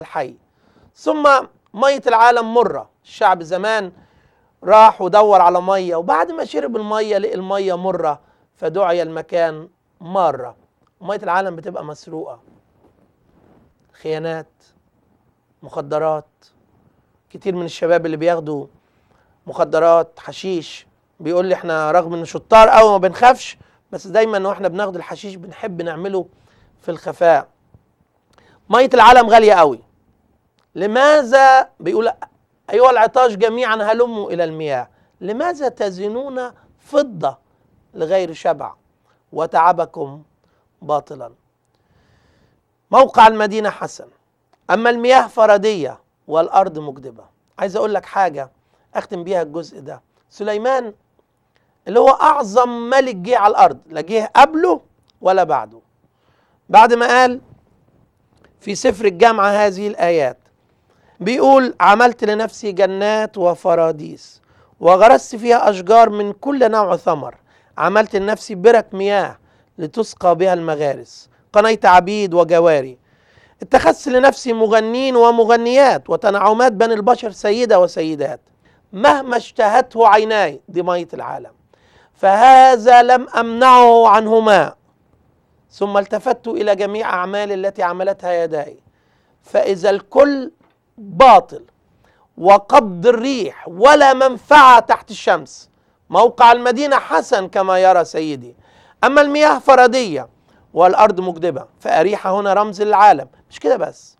الحي ثم مية العالم مرة الشعب زمان راح ودور على مية وبعد ما شرب المية لقي المية مرة فدعي المكان مارة مية العالم بتبقى مسروقة خيانات مخدرات كتير من الشباب اللي بياخدوا مخدرات حشيش بيقول لي احنا رغم ان شطار قوي ما بنخافش بس دايما واحنا بناخد الحشيش بنحب نعمله في الخفاء مية العالم غالية قوي لماذا بيقول أيها العطاش جميعا هلموا إلى المياه لماذا تزنون فضة لغير شبع وتعبكم باطلا موقع المدينة حسن أما المياه فردية والأرض مجدبة عايز أقول لك حاجة أختم بيها الجزء ده سليمان اللي هو أعظم ملك جه على الأرض لا جه قبله ولا بعده بعد ما قال في سفر الجامعة هذه الآيات بيقول عملت لنفسي جنات وفراديس وغرست فيها أشجار من كل نوع ثمر عملت لنفسي برك مياه لتسقى بها المغارس قنيت عبيد وجواري اتخذت لنفسي مغنين ومغنيات وتنعمات بني البشر سيدة وسيدات مهما اشتهته عيناي دي مية العالم فهذا لم أمنعه عنهما ثم التفت إلى جميع أعمال التي عملتها يداي فإذا الكل باطل وقبض الريح ولا منفعة تحت الشمس موقع المدينة حسن كما يرى سيدي أما المياه فردية والأرض مجدبة فأريحة هنا رمز للعالم مش كده بس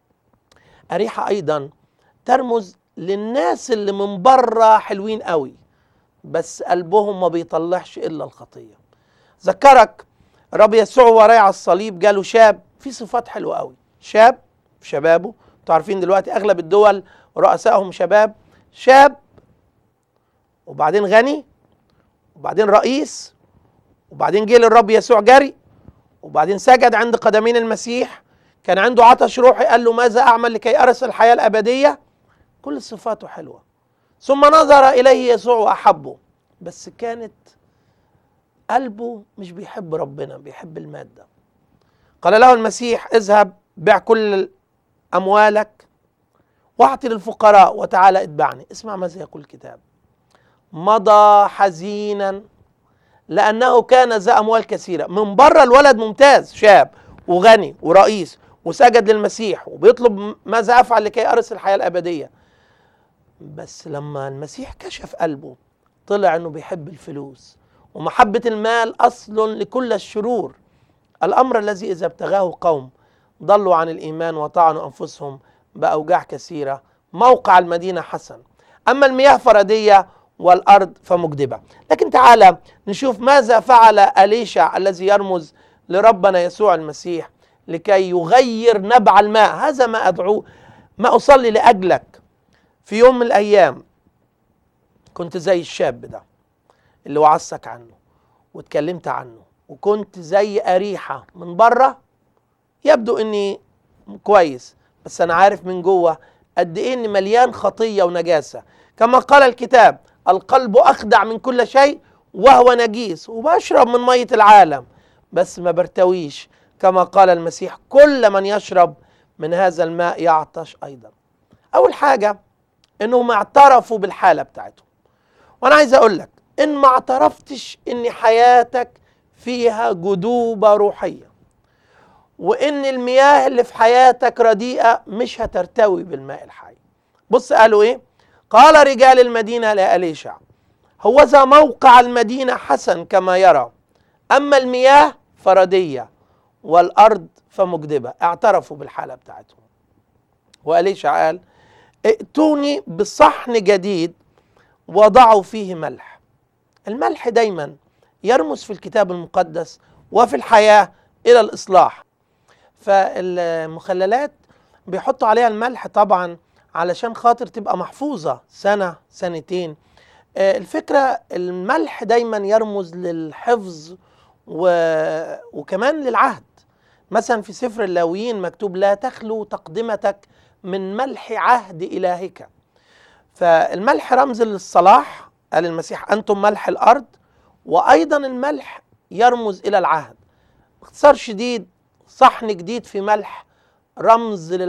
أريحة أيضا ترمز للناس اللي من بره حلوين قوي بس قلبهم ما بيطلعش إلا الخطية ذكرك رب يسوع ورايح على الصليب جاله شاب في صفات حلوة قوي شاب في شبابه انتوا عارفين دلوقتي اغلب الدول رؤسائهم شباب شاب وبعدين غني وبعدين رئيس وبعدين جه للرب يسوع جري وبعدين سجد عند قدمين المسيح كان عنده عطش روحي قال له ماذا اعمل لكي ارث الحياه الابديه كل صفاته حلوه ثم نظر اليه يسوع واحبه بس كانت قلبه مش بيحب ربنا بيحب الماده قال له المسيح اذهب بيع كل اموالك واعطي للفقراء وتعالى اتبعني اسمع ماذا يقول الكتاب مضى حزينا لانه كان ذا اموال كثيره من بره الولد ممتاز شاب وغني ورئيس وسجد للمسيح وبيطلب ماذا افعل لكي ارث الحياه الابديه بس لما المسيح كشف قلبه طلع انه بيحب الفلوس ومحبه المال اصل لكل الشرور الامر الذي اذا ابتغاه قوم ضلوا عن الايمان وطعنوا انفسهم باوجاع كثيره موقع المدينه حسن اما المياه فرديه والارض فمجدبه لكن تعالى نشوف ماذا فعل اليشع الذي يرمز لربنا يسوع المسيح لكي يغير نبع الماء هذا ما ادعوه ما اصلي لاجلك في يوم من الايام كنت زي الشاب ده اللي وعظتك عنه واتكلمت عنه وكنت زي اريحه من بره يبدو اني كويس بس انا عارف من جوه قد ايه اني مليان خطيه ونجاسه كما قال الكتاب القلب اخدع من كل شيء وهو نجيس وبشرب من ميه العالم بس ما برتويش كما قال المسيح كل من يشرب من هذا الماء يعطش ايضا اول حاجه انهم اعترفوا بالحاله بتاعتهم وانا عايز اقول لك ان ما اعترفتش ان حياتك فيها جدوبه روحيه وان المياه اللي في حياتك رديئه مش هترتوي بالماء الحي بص قالوا ايه قال رجال المدينه لأليشع هو ذا موقع المدينه حسن كما يرى اما المياه فرديه والارض فمجدبه اعترفوا بالحاله بتاعتهم وأليشع قال ائتوني بصحن جديد وضعوا فيه ملح الملح دايما يرمز في الكتاب المقدس وفي الحياه الى الاصلاح فالمخللات بيحطوا عليها الملح طبعا علشان خاطر تبقى محفوظة سنة سنتين الفكرة الملح دايما يرمز للحفظ و... وكمان للعهد مثلا في سفر اللاويين مكتوب لا تخلو تقدمتك من ملح عهد إلهك فالملح رمز للصلاح قال المسيح أنتم ملح الأرض وأيضا الملح يرمز إلى العهد باختصار شديد صحن جديد في ملح رمز